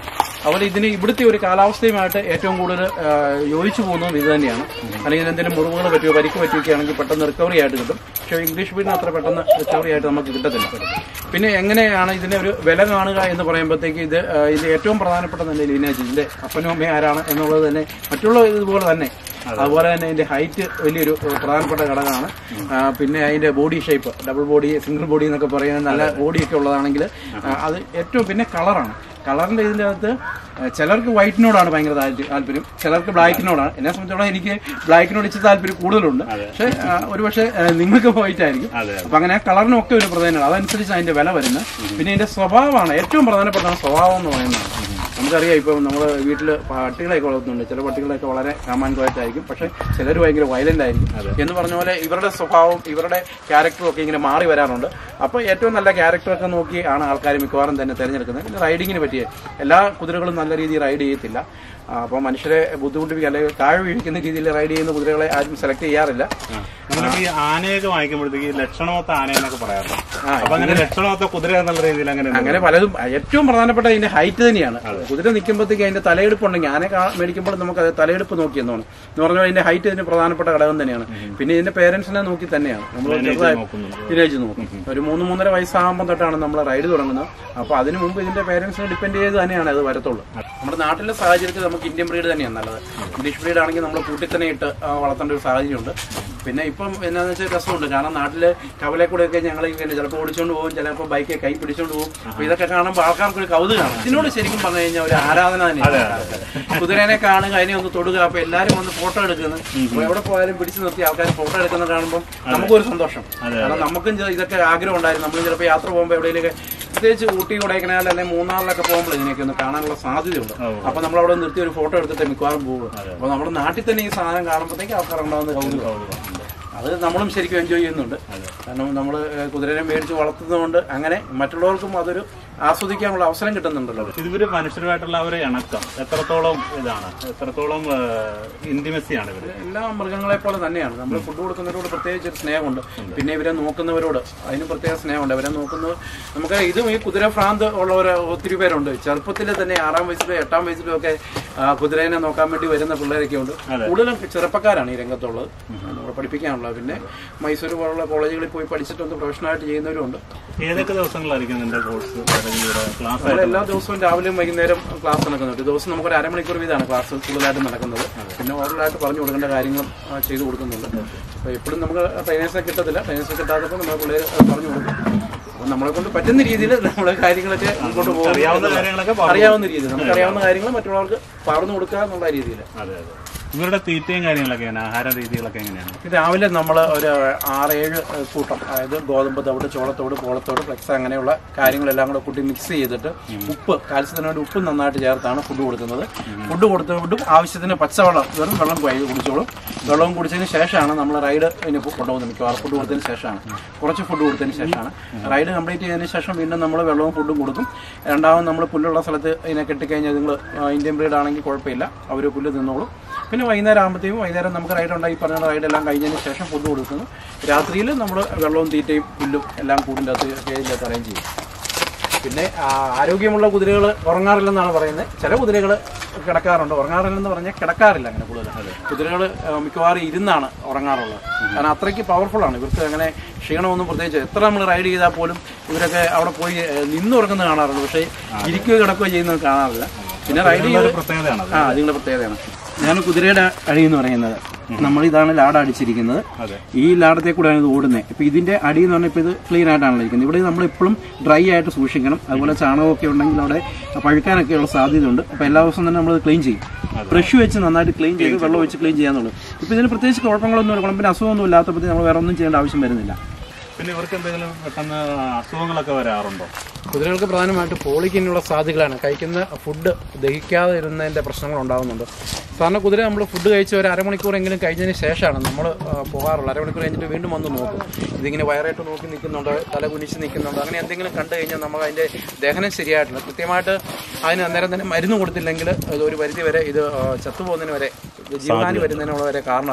അതുപോലെ ഇതിന് ഇവിടുത്തെ ഒരു കാലാവസ്ഥയുമായിട്ട് ഏറ്റവും കൂടുതൽ ആ, യോജിച്ചു പോകുന്നതും ഇത് തന്നെയാണ് അല്ലെങ്കിൽ എന്തെങ്കിലും മുറിവുകൾ പറ്റുമോ പരിക്ക് പറ്റുകയാണെങ്കിൽ പെട്ടെന്ന് റിക്കവറി ആയിട്ട് കിട്ടും പക്ഷേ ഇംഗ്ലീഷ് ബ്രീഡിന് അത്ര പെട്ടെന്ന് റിക്കവറി ആയിട്ട് നമുക്ക് കിട്ടത്തില്ല പിന്നെ എങ്ങനെയാണ് ഇതിനെ ഒരു വില കാണുക എന്ന് പറയുമ്പോഴത്തേക്ക് ഇത് ആ, ഇത് ഏറ്റവും പ്രധാനപ്പെട്ട തന്നെ ലീനേജ് ഇതിന്റെ അപ്പനും അമ്മയും ആരാണ് എന്നുള്ളത് തന്നെ മറ്റുള്ള ഇതുപോലെ തന്നെ അതുപോലെ തന്നെ അതിന്റെ ഹൈറ്റ് വലിയൊരു ഏഹ്, പ്രധാനപ്പെട്ട ഘടകമാണ് ആ, പിന്നെ അതിന്റെ body shape double body single body എന്നൊക്കെ പറയുന്നത് നല്ല ബോഡിയൊക്കെ ഉള്ളതാണെങ്കിൽ ആ, അത് ഏറ്റവും പിന്നെ കളറാണ് കളറിന്റെ ഇതിന്റെ അകത്ത് ആ, ചിലർക്ക് വൈറ്റിനോടാണ് ഭയങ്കര താല്പര്യം താല്പര്യം ചിലർക്ക് ബ്ലാക്കിനോടാണ് എന്നെ സംബന്ധിച്ചോളം എനിക്ക് ബ്ലാക്കിനോട് ഇച്ചിരി താല്പര്യം കൂടുതലുണ്ട് പക്ഷേ ആ, ഒരു പക്ഷേ ആ, നിങ്ങൾക്ക് വൈറ്റ് ആയിരിക്കും അതെ അപ്പൊ അങ്ങനെ കളറിനും ഒക്കെ ഒരു പ്രധാനമാണ് അതനുസരിച്ച് അതിന്റെ വില വരുന്നത് പിന്നെ ഇതിന്റെ സ്വഭാവമാണ് ഏറ്റവും പ്രധാനപ്പെട്ട സ്വഭാവം എന്ന് പറയുന്നത് നമുക്കറിയാം ഇപ്പം നമ്മൾ വീട്ടിൽ പട്ടികളെയൊക്കെ വളർത്തുന്നുണ്ട് ചില പട്ടികളൊക്കെ വളരെ കാമാൻകമായിട്ടായിരിക്കും പക്ഷെ ചിലർ ഭയങ്കര വയലന്റ് ആയിരിക്കും എന്ന് പറഞ്ഞ പോലെ ഇവരുടെ സ്വഭാവം ഇവരുടെ ക്യാരക്ടറും ഒക്കെ ഇങ്ങനെ മാറി വരാറുണ്ട് അപ്പോൾ ഏറ്റവും നല്ല ക്യാരക്ടറൊക്കെ നോക്കി ആണ് ആൾക്കാർ മിക്കവാറും തന്നെ തിരഞ്ഞെടുക്കുന്നത് പിന്നെ റൈഡിങ്ങിന് പറ്റിയ എല്ലാ കുതിരകളും നല്ല രീതിയിൽ റൈഡ് ചെയ്യത്തില്ല അപ്പോൾ മനുഷ്യരെ ബുദ്ധിമുട്ടിപ്പിക്കുക അല്ലെങ്കിൽ താഴെ വീഴിക്കുന്ന രീതിയിൽ റൈഡ് ചെയ്യുന്ന കുതിരകളെ ആരും സെലക്ട് ചെയ്യാറില്ല നമ്മളിപ്പോ ഈ ആനയൊക്കെ വാങ്ങിക്കുമ്പോഴത്തേക്ക് ഈ ലക്ഷണമൊത്ത ആന എന്നൊക്കെ പറയാറുണ്ട് ആ, അപ്പൊ അങ്ങനെ ലക്ഷണമൊത്ത കുതിര എന്നുള്ള രീതിയിൽ അങ്ങനെ ഉണ്ട്. അങ്ങനെ പലതും ഏറ്റവും പ്രധാനപ്പെട്ട അതിന്റെ ഹൈറ്റ് തന്നെയാണ് കുതിര നിൽക്കുമ്പോഴത്തേക്ക് അതിന്റെ തലയെടുപ്പ് ഉണ്ടെങ്കിൽ ആനെ കാ- മേടിക്കുമ്പോൾ നമുക്ക് അത് തലയെടുപ്പ് നോക്കി എന്നാണ് എന്ന് പറഞ്ഞാൽ അതിന്റെ ഹൈറ്റ് ഇതിന് പ്രധാനപ്പെട്ട ഘടകം തന്നെയാണ് പിന്നെ ഇതിന്റെ പേരൻസിനെ നോക്കി തന്നെയാണ് നമ്മൾ ചെറുതായി നോക്കുന്നുണ്ട്. വില്ലേജ് നോക്കും ഒരു മൂന്ന് മൂന്നര വയസ്സാകുമ്പോൾ തൊട്ടാണ് നമ്മൾ റൈഡ് തുടങ്ങുന്നത് അപ്പോൾ അതിന് മുമ്പ് ഇതിന്റെ പേരൻസിനെ ഡിപ്പെൻഡ് ചെയ്ത് തന്നെയാണ് അത് വരത്തുള്ളൂ നമ്മുടെ നാട്ടിലെ സാഹചര്യത്തിൽ നമുക്ക് ഇന്ത്യൻ ബ്രീഡ് തന്നെയാണ് നല്ലത് ഇംഗ്ലീഷ് ബ്രീഡ് ആണെങ്കിൽ നമ്മൾ കൂട്ടി തന്നെ ഇട്ട് ആ, വളർത്തേണ്ട ഒരു സാഹചര്യമുണ്ട് പിന്നെ ഇപ്പം എന്നാന്ന് വെച്ചാൽ രസമുണ്ട് കാരണം നാട്ടില് കവലെ കൂടെ ഒക്കെ ഞങ്ങൾ ഇങ്ങനെ ചിലപ്പോൾ ഓടിച്ചുകൊണ്ട് പോകും ചിലപ്പോൾ ബൈക്ക് കൈ പിടിച്ചുകൊണ്ട് പോകും അപ്പൊ ഇതൊക്കെ കാണുമ്പോൾ ആൾക്കാർക്ക് ഒരു കൗതുകമാണ് ഇതിനോട് ശരിക്കും പറഞ്ഞു കഴിഞ്ഞാൽ ഒരു ആരാധന തന്നെയാണ് ആൾക്കാർക്ക്. കുതിരേനെ കാണുക അതിനെ ഒന്ന് തൊടുക അപ്പൊ എല്ലാരും വന്ന് ഫോട്ടോ എടുക്കുന്നു അപ്പൊ എവിടെ പോയാലും പിടിച്ചു നിർത്തി ആൾക്കാർ ഫോട്ടോ എടുക്കുന്നത് കാണുമ്പോൾ നമുക്കൊരു സന്തോഷം കാരണം നമുക്കും ചെ- ഇതൊക്കെ ആഗ്രഹം ഉണ്ടായിരുന്നു നമ്മൾ ചിലപ്പോൾ യാത്ര പോകുമ്പോൾ എവിടെയെങ്കിലും പ്രത്യേകിച്ച് ഊട്ടി കൊടൈക്കനാൽ അല്ലെങ്കിൽ മൂന്നാറിലൊക്കെ പോകുമ്പോൾ ഇതിനെയൊക്കെ ഒന്ന് കാണാനുള്ള സാധ്യതയുണ്ട് അപ്പൊ നമ്മൾ അവിടെ നിർത്തി ഒരു ഫോട്ടോ എടുത്തിട്ട് മിക്കവാറും പോകും അപ്പൊ നമ്മുടെ നാട്ടിൽ തന്നെ ഈ സാധനം കാണുമ്പോഴത്തേക്ക് ആൾക്കാർ ഉണ്ടാകുന്ന കൗതുകം അത് നമ്മളും ശരിക്കും എൻജോയ് ചെയ്യുന്നുണ്ട് കാരണം നമ്മൾ കുതിരനെ മേടിച്ച് വളർത്തുന്നതുകൊണ്ട് അങ്ങനെ മറ്റുള്ളവർക്കും അതൊരു ആസ്വദിക്കാനുള്ള അവസരം കിട്ടുന്നുണ്ടല്ലോ ഇവര് മനുഷ്യരുമായിട്ടുള്ള ഒരു ഇണക്കം എത്രത്തോളം ഇതാണ് എത്രത്തോളം ഇന്റിമസിയാണ് ഇവര് എല്ലാ മൃഗങ്ങളെ പോലെ തന്നെയാണ് നമ്മൾ ഫുഡ് കൊടുക്കുന്നവരോട് പ്രത്യേകിച്ച് ഒരു സ്നേഹമുണ്ട് പിന്നെ ഇവരെ നോക്കുന്നവരോട് അതിന് പ്രത്യേക സ്നേഹമുണ്ട് ഇവരെ നോക്കുന്നത് നമുക്ക് ഇതും ഈ കുതിര ഭ്രാന്ത് ഉള്ളവർ ഒത്തിരി പേരുണ്ട് ചെറുപ്പത്തിൽ തന്നെ ആറാം വയസ്സിലും എട്ടാം വയസ്സിലും ഒക്കെ ആ, കുതിരേനെ നോക്കാൻ വേണ്ടി വരുന്ന പിള്ളേരൊക്കെ ഉണ്ട് കൂടുതലും ചെറുപ്പക്കാരാണ് ഈ രംഗത്തുള്ളത് നമ്മളെ പഠിപ്പിക്കാനുള്ളത് പിന്നെ മൈസൂർ പോലുള്ള കോളേജുകളിൽ പോയി പഠിച്ചിട്ടൊന്ന് പ്രൊഫഷണലായിട്ട് ചെയ്യുന്നവരുണ്ട് ഏതൊക്കെ ദിവസങ്ങളായിരിക്കും നിന്റെ കോഴ്സ് ക്ലാസ് നമ്മൾ എല്ലാ ദിവസവും രാവിലെയും വൈകുന്നേരം ക്ലാസ് നടക്കുന്നുണ്ട് ദിവസം നമുക്കൊരു അരമണിക്കൂർ വീതമാണ് ക്ലാസ് കൂടുതലായിട്ട് നടക്കുന്നത് പിന്നെ ഓർഡറായിട്ട് പറഞ്ഞു കൊടുക്കേണ്ട കാര്യങ്ങളും ആ, ചെയ്തു കൊടുക്കുന്നുണ്ട് അപ്പോൾ എപ്പോഴും നമുക്ക് ട്രെയിനേഴ്സിനെ കിട്ടത്തില്ല ട്രെയിനേഴ്സിനെ കിട്ടാത്തപ്പോൾ നമ്മൾ പിള്ളേർ പറഞ്ഞു കൊടുക്കും അപ്പോൾ നമ്മളെ കൊണ്ട് പറ്റുന്ന രീതിയിൽ നമ്മൾ കാര്യങ്ങളൊക്കെ മുമ്പോട്ട് പോകും അറിയാവുന്ന കാര്യങ്ങളൊക്കെ പറഞ്ഞു അറിയാവുന്ന രീതിയിൽ നമുക്ക് അറിയാവുന്ന കാര്യങ്ങൾ മറ്റുള്ളവർക്ക് പറഞ്ഞു കൊടുക്കുക എന്നുള്ള രീതിയിൽ അതെ അതെ ഇവരുടെ തീറ്റയും കാര്യങ്ങളൊക്കെ എങ്ങനെയാണ് ആഹാര രീതികളൊക്കെ എങ്ങനെയാണ് രാവിലെ നമ്മൾ ഒരു ആറേഴ് കൂട്ടം അതായത് ഗോതമ്പ് തവിട് ചോളത്തോട് പോളത്തോട് ഫ്ലെക്സ് അങ്ങനെയുള്ള കാര്യങ്ങളെല്ലാം കൂടെ കൂട്ടി മിക്സ് ചെയ്തിട്ട് ഉപ്പ് കാൽസ്യത്തിന് വേണ്ടി ഉപ്പ് നന്നായിട്ട് ചേർത്താണ് ഫുഡ് കൊടുക്കുന്നത് ഫുഡ് കൊടുത്തുകൊണ്ടും ആവശ്യത്തിന് പച്ചവെള്ളം വെറും വെള്ളം കുഴി കുടിച്ചോളും വെള്ളവും കുടിച്ചതിന് ശേഷമാണ് നമ്മൾ റൈഡ് ഇതിന് കൊണ്ടുപോകുന്നത് മിക്കവാറും ഫുഡ് കൊടുത്തതിന് ശേഷമാണ് കുറച്ച് ഫുഡ് കൊടുത്തതിന് ശേഷമാണ് റൈഡ് കംപ്ലീറ്റ് ചെയ്തതിന് ശേഷം വീണ്ടും നമ്മൾ വെള്ളവും ഫുഡും കൊടുക്കും രണ്ടാമത് നമ്മൾ പുല്ലുള്ള സ്ഥലത്ത് ഇതിനെ കെട്ടിക്കഴിഞ്ഞാൽ നിങ്ങൾ ഇന്ത്യൻ ബ്രീഡ് ആണെങ്കിൽ കുഴപ്പമില്ല അവർ പുല്ല് തിന്നോളും പിന്നെ വൈകുന്നേരം ആകുമ്പോഴത്തേക്കും വൈകുന്നേരം നമുക്ക് റൈഡ് ഉണ്ടായി പറഞ്ഞ റൈഡ് എല്ലാം കഴിഞ്ഞതിന് ശേഷം ഫുഡ് കൊടുക്കുന്നു രാത്രിയിൽ നമ്മൾ വെള്ളവും തീറ്റയും പുല്ലും എല്ലാം കൂടിൻ്റെ അകത്ത് കേജിൻ്റെ അകത്ത് അറേഞ്ച് ചെയ്യും പിന്നെ ആ, ആരോഗ്യമുള്ള കുതിരകൾ ഉറങ്ങാറില്ലെന്നാണ് പറയുന്നത് ചില കുതിരകൾ കിടക്കാറുണ്ട് ഉറങ്ങാറില്ലെന്ന് പറഞ്ഞാൽ കിടക്കാറില്ല അങ്ങനെ കൂടുതൽ കുതിരകൾ മിക്കവാറും ഇരുന്നാണ് ഉറങ്ങാറുള്ളത് കാരണം അത്രയ്ക്ക് പവർഫുൾ ആണ് ഇവർക്ക് അങ്ങനെ ക്ഷീണമൊന്നും പ്രത്യേകിച്ച് എത്ര നമ്മൾ റൈഡ് ചെയ്താൽ പോലും ഇവരൊക്കെ അവിടെ പോയി ഏഹ്, നിന്ന് ഉറങ്ങുന്നത് കാണാറുണ്ട് പക്ഷേ ഇരിക്കുകയോ കിടക്കുകയോ ചെയ്യുന്നത് കാണാറില്ല പിന്നെ റൈഡ് ചെയ്ത് ഒരു പ്രത്യേകതയാണ് ആ അതിങ്ങളുടെ പ്രത്യേകതയാണ് ഞാൻ കുതിരയുടെ അടി എന്ന് പറയുന്നത് നമ്മൾ ഇതാണ് ലാട അടിച്ചിരിക്കുന്നത് അതെ. ഈ ലാടത്തെ കൂടെയാണ് ഇത് ഓടുന്നത് ഇപ്പൊ ഇതിന്റെ അടി എന്ന് പറഞ്ഞാൽ ഇപ്പൊ ഇത് ക്ലീൻ ആയിട്ടാണല്ലോ ഇരിക്കുന്നത് ഇവിടെ നമ്മൾ എപ്പോഴും ഡ്രൈ ആയിട്ട് സൂക്ഷിക്കണം അതുപോലെ ചാണകമൊക്കെ ഉണ്ടെങ്കിൽ അവിടെ പഴുക്കാനൊക്കെയുള്ള സാധ്യതയുണ്ട് അപ്പൊ എല്ലാ ദിവസവും തന്നെ നമ്മൾ ക്ലീൻ ചെയ്യും ബ്രഷ് വെച്ച് നന്നായിട്ട് ക്ലീൻ ചെയ്ത് വെള്ളം വെച്ച് ക്ലീൻ ചെയ്യാന്നുള്ളൂ ഇപ്പൊ ഇതിന് പ്രത്യേകിച്ച് കുഴപ്പങ്ങളൊന്നും കുഴപ്പമില്ല അസുഖമൊന്നും ഇല്ലാത്തപ്പോൾ നമ്മൾ വേറെ ഒന്നും ചെയ്യേണ്ട ആവശ്യം വരുന്നില്ല പിന്നെ ഇവർക്ക് എന്തെങ്കിലും പെട്ടെന്ന് അസുഖങ്ങളൊക്കെ വരാറുണ്ടോ കുതിരകൾക്ക് പ്രധാനമായിട്ട് പോളിക്കിനുള്ള സാധ്യതകളാണ് കഴിക്കുന്ന ഫുഡ് ദഹിക്കാതെ ഇരുന്നതിൻ്റെ പ്രശ്നങ്ങൾ ഉണ്ടാകുന്നുണ്ട് സാധാരണ കുതിര നമ്മൾ ഫുഡ് കഴിച്ച് ഒരു അരമണിക്കൂറെങ്കിലും കഴിഞ്ഞതിന് ശേഷമാണ് നമ്മൾ പോകാറുള്ളത് അരമണിക്കൂർ കഴിഞ്ഞിട്ട് വീണ്ടും വന്ന് നോക്കും ഇതിങ്ങനെ വയറായിട്ട് നോക്കി നിൽക്കുന്നുണ്ടോ തല കുനിച്ച് നിൽക്കുന്നുണ്ടോ അങ്ങനെ എന്തെങ്കിലും കണ്ടു കഴിഞ്ഞാൽ നമ്മൾ അതിൻ്റെ ദഹനം ശരിയായിട്ടില്ല കൃത്യമായിട്ട് അതിന് അന്നേരം തന്നെ മരുന്ന് കൊടുത്തില്ലെങ്കിൽ അത് ഒരു പരിധി വരെ ഇത് ആ, ചത്തുപോകുന്നതിന് വരെ ജീവഹാനി വരുന്നതിനുള്ള വരെ കാരണമാവും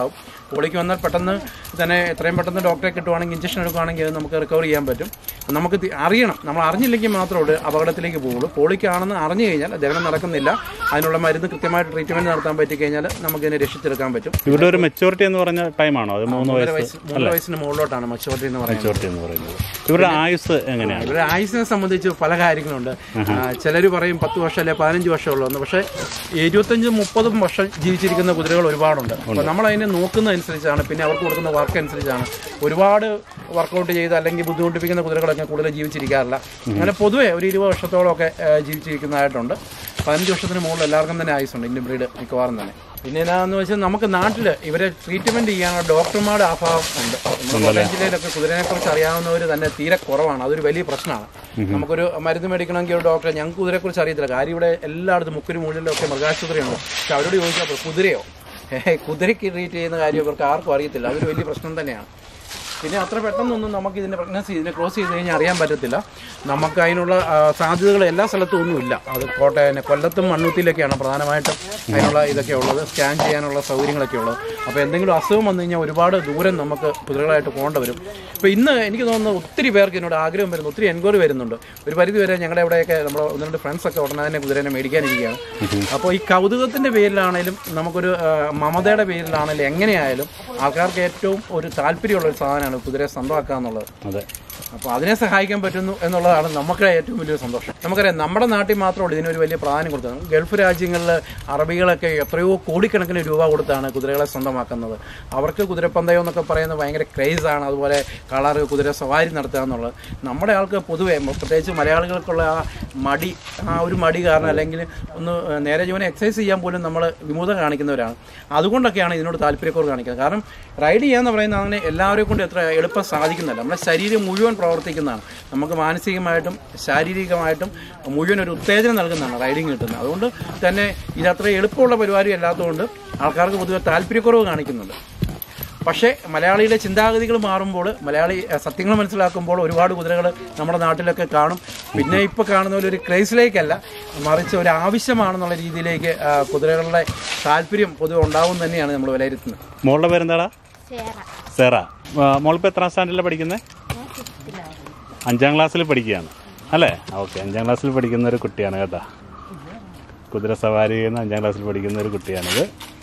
പോളിക്ക് വന്നാൽ പെട്ടെന്ന് തന്നെ എത്രയും പെട്ടെന്ന് ഡോക്ടറെ കിട്ടുവാണെങ്കിൽ ഇഞ്ചക്ഷൻ എടുക്കുകയാണെങ്കിൽ അത് നമുക്ക് റിക്കവർ ചെയ്യാൻ പറ്റും അപ്പം നമുക്ക് തി- അറിയണം നമ്മൾ അറിഞ്ഞില്ലെങ്കിൽ മാത്രമേ ഉള്ളൂ അപകടത്തിലേക്ക് പോകുള്ളൂ പോളിക്കാണെന്ന് അറിഞ്ഞു കഴിഞ്ഞാൽ ദഹനം നടക്കുന്നില്ല അതിനുള്ള മരുന്ന് കൃത്യമായിട്ട് ട്രീറ്റ്മെൻറ്റ് നടത്താൻ പറ്റി കഴിഞ്ഞാൽ നമുക്കിതിനെ രക്ഷിച്ചെടുക്കാൻ പറ്റും ഇവരുടെ ഒരു മെച്ചൂരിറ്റി എന്ന് പറഞ്ഞ ടൈമാണോ അത് മൂന്ന് മൂന്നര വയസ്സ് വയസ്സ് മൂന്നര വയസ്സിന് മുകളിലോട്ടാണ് മച്ചോട്ടി എന്ന് പറയുന്നത് മെച്ചൂരിറ്റി എന്ന് പറയുന്നത് ഇവരുടെ ആയുസ് എങ്ങനെയാണ് ഇവരുടെ ആയുസിനെ സംബന്ധിച്ച് പല കാര്യങ്ങളുണ്ട് ചിലർ പറയും പത്ത് വർഷം അല്ലെ പതിനഞ്ച് വർഷം ഉള്ളൂ പക്ഷേ ഇരുപത്തഞ്ചും മുപ്പതും വർഷം ജീവിച്ചിരിക്കുന്ന കുതിരകൾ ഒരുപാടുണ്ട് അപ്പോൾ നമ്മൾ അതിനെ നോക്കുന്നതനുസരിച്ചാണ് പിന്നെ അവർക്ക് കൊടുക്കുന്ന വർക്ക് അനുസരിച്ചാണ് ഒരുപാട് വർക്കൗട്ട് ചെയ്ത് അല്ലെങ്കിൽ ബുദ്ധിമുട്ടിപ്പിക്കുന്ന കുതിരകളൊക്കെ കൂടുതൽ ജീവിച്ചിരിക്കാറില്ല അങ്ങനെ പൊതുവെ ഒരു ഇരുപത് വർഷത്തോളമൊക്കെ ആ, ജീവിച്ചിരിക്കുന്നതായിട്ടുണ്ട് പതിനഞ്ച് വർഷത്തിന് മുകളിൽ എല്ലാവർക്കും തന്നെ ആയുസുണ്ട് ഇന്ത്യൻ ബ്രീഡ് മിക്കവാറും തന്നെ പിന്നെ എന്നാന്ന് വെച്ചാൽ നമുക്ക് നാട്ടിൽ ഇവരെ ട്രീറ്റ്മെന്റ് ചെയ്യാനുള്ള ഡോക്ടർമാരുടെ അഭാവം ഉണ്ട് നമ്മുടെ കോട്ടയം ജില്ലയിലൊക്കെ കുതിരനെ കുറിച്ച് അറിയാവുന്നവർ തന്നെ തീരെ കുറവാണ് അതൊരു വലിയ പ്രശ്നമാണ് നമുക്കൊരു മരുന്ന് മേടിക്കണമെങ്കിൽ ഒരു ഡോക്ടറെ ഞങ്ങൾക്ക് കുതിരയെ കുറിച്ച് അറിയത്തില്ല കാര്യം ഇവിടെ എല്ലായിടത്തും മുക്കിന് മൂഴിലും ഒക്കെ മൃഗാശുപത്രിയുണ്ട് പക്ഷെ അവരോട് ചോദിച്ചാൽ കുതിരയോ ഏഹ് കുതിരയ്ക്ക് ട്രീറ്റ് ചെയ്യുന്ന കാര്യം ഇവർക്ക് ആർക്കും അറിയത്തില്ല അതൊരു വലിയ പ്രശ്നം തന്നെയാണ് പിന്നെ അത്ര പെട്ടെന്നൊന്നും നമുക്ക് ഇതിന്റെ പ്രഗ്നൻസി ഇതിനെ ക്രോസ് ചെയ്ത് കഴിഞ്ഞാൽ അറിയാൻ പറ്റത്തില്ല നമുക്ക് അതിനുള്ള ആ, സാധ്യതകൾ എല്ലാ സ്ഥലത്തും ഒന്നുമില്ല അത് കോട്ടയം കൊല്ലത്തും മണ്ണൂത്തിയിലൊക്കെയാണ് പ്രധാനമായിട്ടും അതിനുള്ള ഇതൊക്കെ ഉള്ളത് സ്കാൻ ചെയ്യാനുള്ള സൗകര്യങ്ങളൊക്കെ ഉള്ളത് അപ്പോൾ എന്തെങ്കിലും അസുഖം വന്നു കഴിഞ്ഞാൽ ഒരുപാട് ദൂരം നമുക്ക് കുതിരകളായിട്ട് പോകേണ്ടി വരും ഇപ്പോൾ ഇന്ന് എനിക്ക് തോന്നുന്നു ഒത്തിരി പേർക്ക് എന്നോട് ആഗ്രഹം വരുന്നു ഒത്തിരി എൻക്വയറി വരുന്നുണ്ട് ഒരു പരിധി വരെ ഞങ്ങളുടെ ഇവിടെയൊക്കെ നമ്മൾ ഒന്ന് രണ്ട് ഫ്രണ്ട്സൊക്കെ ഉടനെ തന്നെ കുതിരനെ മേടിക്കാനിരിക്കുകയാണ് അപ്പോൾ ഈ കൗതുകത്തിൻ്റെ പേരിലാണേലും നമുക്കൊരു ആ, മമതയുടെ പേരിലാണേലും എങ്ങനെയായാലും ആൾക്കാർക്ക് ഏറ്റവും ഒരു താല്പര്യമുള്ള ഒരു സാധനമാണ് കുതിരയെ സ്വന്തമാക്കുക എന്നുള്ളത് അതെ അപ്പോൾ അതിനെ സഹായിക്കാൻ പറ്റുന്നു എന്നുള്ളതാണ് നമുക്ക് ഏറ്റവും വലിയൊരു സന്തോഷം നമുക്കറിയാം നമ്മുടെ നാട്ടിൽ മാത്രമേ ഇതിനൊരു വലിയ പ്രാധാന്യം കൊടുക്കുന്നത് ഗൾഫ് രാജ്യങ്ങളിൽ അറബികളൊക്കെ എത്രയോ കോടിക്കണക്കിന് രൂപ കൊടുത്താണ് കുതിരകളെ സ്വന്തമാക്കുന്നത് അവർക്ക് കുതിരപ്പന്തയം എന്നൊക്കെ പറയുന്നത് ഭയങ്കര ക്രേസാണ് അതുപോലെ കളർ കുതിര സവാരി നടത്തുക എന്നുള്ളത് നമ്മുടെ ആൾക്ക് പൊതുവെ പ്രത്യേകിച്ച് മലയാളികൾക്കുള്ള ആ മടി ആ ഒരു മടി കാരണം അല്ലെങ്കിൽ ഒന്ന് നേരെ ജീവനെ എക്സസൈസ് ചെയ്യാൻ പോലും നമ്മൾ വിമുഖത കാണിക്കുന്നവരാണ് അതുകൊണ്ടൊക്കെയാണ് ഇതിനോട് താല്പര്യക്കുറവ് കാണിക്കുന്നത് കാരണം റൈഡ് ചെയ്യാന്ന് പറയുന്നത് അങ്ങനെ എല്ലാവരെയും കൊണ്ട് എത്ര എളുപ്പം സാധിക്കുന്നില്ല നമ്മുടെ ശരീരം മുഴുവൻ പ്രവർത്തിക്കുന്നതാണ് നമുക്ക് മാനസികമായിട്ടും ശാരീരികമായിട്ടും മുഴുവൻ ഒരു ഉത്തേജനം നൽകുന്നതാണ് റൈഡിങ് കിട്ടുന്നത് അതുകൊണ്ട് തന്നെ ഇത് അത്ര എളുപ്പമുള്ള പരിപാടി അല്ലാത്തതുകൊണ്ട് ആൾക്കാർക്ക് പൊതുവെ താല്പര്യക്കുറവ് കാണിക്കുന്നുണ്ട് പക്ഷേ മലയാളിയുടെ ചിന്താഗതികൾ മാറുമ്പോൾ മലയാളി അഹ്, സത്യങ്ങൾ മനസ്സിലാക്കുമ്പോൾ ഒരുപാട് കുതിരകൾ നമ്മുടെ നാട്ടിലൊക്കെ കാണും പിന്നെ ഇപ്പോൾ കാണുന്ന പോലെ ഒരു ക്രൈസിലേക്കല്ല മറിച്ച് ഒരു ആവശ്യമാണെന്നുള്ള രീതിയിലേക്ക് ആ, കുതിരകളുടെ താല്പര്യം പൊതുവെ ഉണ്ടാവും തന്നെയാണ് നമ്മൾ വിലയിരുത്തുന്നത് മോളുടെ പേരെന്താടാ സേറ സെറ ആ, മോളിപ്പോൾ എത്രാം സ്റ്റാൻഡേർഡിലാണ് പഠിക്കുന്നത് ഞാൻ ഫിഫ്ത്തിലാണ് അഞ്ചാം ക്ലാസ്സിൽ പഠിക്കുകയാണ് അല്ലേ ഓക്കെ അഞ്ചാം ക്ലാസ്സിൽ പഠിക്കുന്ന ഒരു കുട്ടിയാണ് കേട്ടോ കുതിര സവാരി ചെയ്യുന്ന അഞ്ചാം ക്ലാസ്സിൽ പഠിക്കുന്ന ഒരു കുട്ടിയാണിത്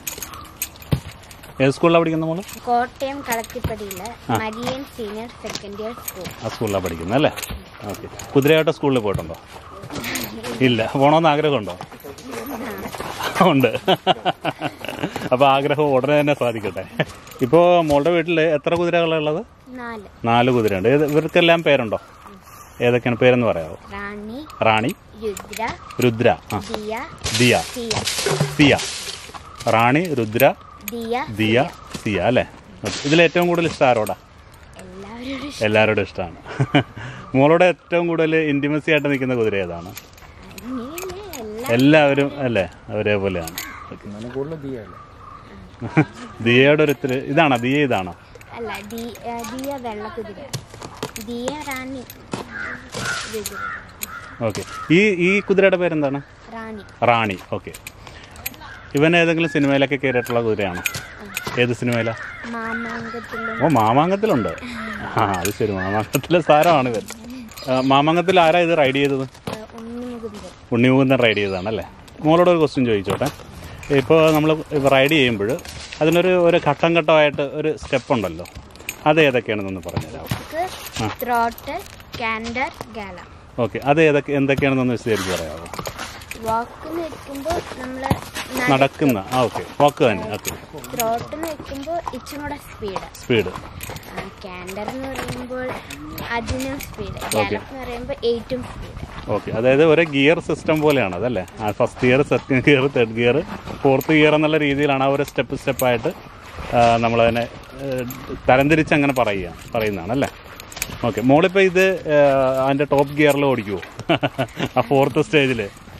ഏത് സ്കൂളിലാണ് പഠിക്കുന്ന മോള് കോട്ടയം കളത്തിപ്പടിയില് Marian senior second year school ആ സ്കൂളിലാണ് പഠിക്കുന്നത് അല്ലേ ഓക്കെ കുതിരയായിട്ട് സ്കൂളിൽ പോയിട്ടുണ്ടോ ഇല്ല പോകണമെന്ന് ആഗ്രഹമുണ്ടോ ഉണ്ട് അപ്പോൾ ആഗ്രഹം ഉടനെ തന്നെ സാധിക്കട്ടെ ഇപ്പോൾ മോളുടെ വീട്ടിൽ എത്ര കുതിരകളാണ് ഉള്ളത് നാല് നാല് കുതിരയുണ്ട് ഏത് ഇവർക്കെല്ലാം പേരുണ്ടോ ഏതൊക്കെയാണ് പേരെന്ന് പറയാമോ റാണി റാണി രുദ്ര രുദ്ര ആ ദിയ ദിയ സിയ സിയ റാണി രുദ്ര ദിയ ദിയ സിയ അല്ലേ ഇതിൽ ഏറ്റവും കൂടുതൽ ഇഷ്ടം ആരോടാ എല്ലാവരോടും ഇഷ്ടം. എല്ലാവരോടും ഇഷ്ടമാണ് മോളോട് ഏറ്റവും കൂടുതൽ ഇൻറ്റിമസി ആയിട്ട് നിൽക്കുന്ന കുതിര ഏതാണ് അങ്ങനെയല്ലേ എല്ലാ എല്ലാവരും അല്ലേ ഒരേപോലെയാണ് കൂടുതൽ ദിയല്ലേ ദിയയുടെ ഒരു ഇത്തിരി ഇതാണോ ദിയ ഇതാണോ അല്ല ദി- ആ, ദിയ വെള്ളക്കുതിര ദിയ റാണി രുദ്ര ഓക്കെ ഈ ഈ കുതിരയുടെ പേരെന്താണ് റാണി റാണി ഓക്കെ ഇവൻ ഏതെങ്കിലും സിനിമയിലൊക്കെ കയറിയിട്ടുള്ള കുതിരയാണോ ഏത് സിനിമയിലാ മാമാങ്കത്തിലും ഓ മാമാങ്കത്തിലുണ്ട് ആ അത് ശരി മാമാങ്കത്തിലെ സാരമാണ് ഇവൻ ആ, മാമാങ്കത്തിൽ ആരാ ഇത് റൈഡ് ചെയ്തത് ആ, ഉണ്ണിമുകുന്ദൻ ഉണ്ണിമുകുന്ദൻ റൈഡ് ചെയ്തതാണല്ലേ മോളോട് ഒരു ക്വസ്റ്റ്യൻ ചോദിച്ചോട്ടെ ഇപ്പോൾ നമ്മൾ റൈഡ് ചെയ്യുമ്പോൾ അതിനൊരു ഒരു ഘട്ടം ഘട്ടമായിട്ട് ഒരു സ്റ്റെപ്പ് ഉണ്ടല്ലോ അത് ഏതൊക്കെയാണെന്നൊന്ന് പറഞ്ഞുതരാമോ നമുക്ക് ത്രോട്ട് കാൻഡർ ഗാല ഓക്കെ അത് ഏതൊക്കെ എന്തൊക്കെയാണെന്നൊന്ന് വിശദീകരിച്ച് പറയാമോ വാക്ക് നിൽക്കുമ്പോൾ നമ്മൾ നടക്കുന്ന ആ ഓക്കെ വാക്ക് തന്നെ ഓക്കെ ത്രോട്ട് നിൽക്കുമ്പോൾ ഇച്ചും കൂടെ സ്പീഡ് സ്പീഡ് കാൻഡർ എന്ന് പറയുമ്പോൾ അതിനും സ്പീഡ് ഗാലപ്പ് എന്ന് പറയുമ്പോൾ എയ്റ്റും സ്പീഡ് ഓക്കെ അതായത് ഒരു ഗിയർ സിസ്റ്റം പോലെയാണ് അതല്ലേ ആ first gear second gear third gear fourth gear എന്നുള്ള രീതിയിലാണ് ആ ഒരു സ്റ്റെപ്പ് സ്റ്റെപ്പായിട്ട് നമ്മളതിനെ ഏഹ്, തരംതിരിച്ച് അങ്ങനെ പറയുക പറയുന്നതാണ് അല്ലേ ഓക്കെ മോളിപ്പോൾ ഇത് ഏഹ്, അതിൻ്റെ ടോപ്പ് ഗിയറിൽ ഓടിക്കുമോ ആ ഫോർത്ത് സ്റ്റേജിൽ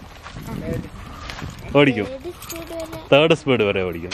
ഓടിക്കും ഏത് സ്പീഡ് വരെ തേർഡ് സ്പീഡ് വരെ ഓടിക്കും